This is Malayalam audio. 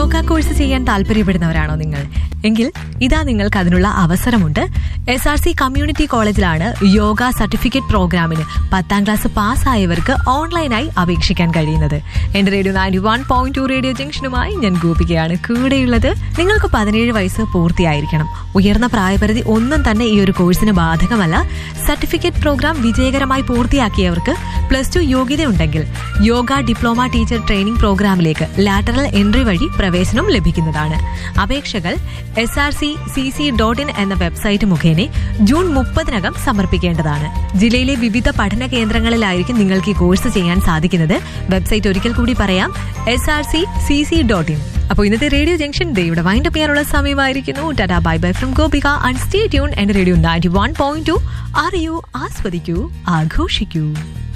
യോഗ കോഴ്സ് ചെയ്യാൻ താല്പര്യപ്പെടുന്നവരാണോ നിങ്ങൾ എങ്കിൽ ഇതാ നിങ്ങൾക്ക് അതിനുള്ള അവസരമുണ്ട് എസ് ആർ സി കമ്മ്യൂണിറ്റി കോളേജിലാണ് യോഗ സർട്ടിഫിക്കറ്റ് പ്രോഗ്രാമിന് പത്താം ക്ലാസ് പാസ്സായവർക്ക് ഓൺലൈനായി അപേക്ഷിക്കാൻ കഴിയുന്നത് എന്റെ radio ninety one point two radio ജംഗ്ഷനുമായി ഞാൻ ഗോപികയാണ് കൂടെയുള്ളത് നിങ്ങൾക്ക് പതിനേഴ് വയസ്സ് പൂർത്തിയായിരിക്കണം ഉയർന്ന പ്രായപരിധി ഒന്നും തന്നെ ഈ ഒരു കോഴ്സിന് ബാധകമല്ല സർട്ടിഫിക്കറ്റ് പ്രോഗ്രാം വിജയകരമായി പൂർത്തിയാക്കിയവർക്ക് പ്ലസ് ടു യോഗ്യതയുണ്ടെങ്കിൽ യോഗ ഡിപ്ലോമ ടീച്ചർ ട്രെയിനിംഗ് പ്രോഗ്രാമിലേക്ക് ലാറ്ററൽ എൻട്രി വഴി പ്രവേശനം ലഭിക്കുന്നതാണ് അപേക്ഷകൾ S R C C C dot in എന്ന വെബ്സൈറ്റ് മുഖേന ജൂൺ മുപ്പതിനകം സമർപ്പിക്കേണ്ടതാണ് ജില്ലയിലെ വിവിധ പഠന കേന്ദ്രങ്ങളിലായിരിക്കും നിങ്ങൾക്ക് ഈ കോഴ്സ് ചെയ്യാൻ സാധിക്കുന്നത് വെബ്സൈറ്റ് ഒരിക്കൽ കൂടി പറയാം S R C C C dot in അപ്പോൾ ഇന്നത്തെ റേഡിയോ ജംഗ്ഷൻ ഡേ ഇവിടെ വൈൻഡ് അപ്പ് ചെയ്യാനുള്ള സമയമായിരിക്കുന്നു tata bye bye from Gopika and stay tune എന്റെ radio ninety one point two അറിയൂ ആസ്വദിക്കൂ ആഘോഷിക്കൂ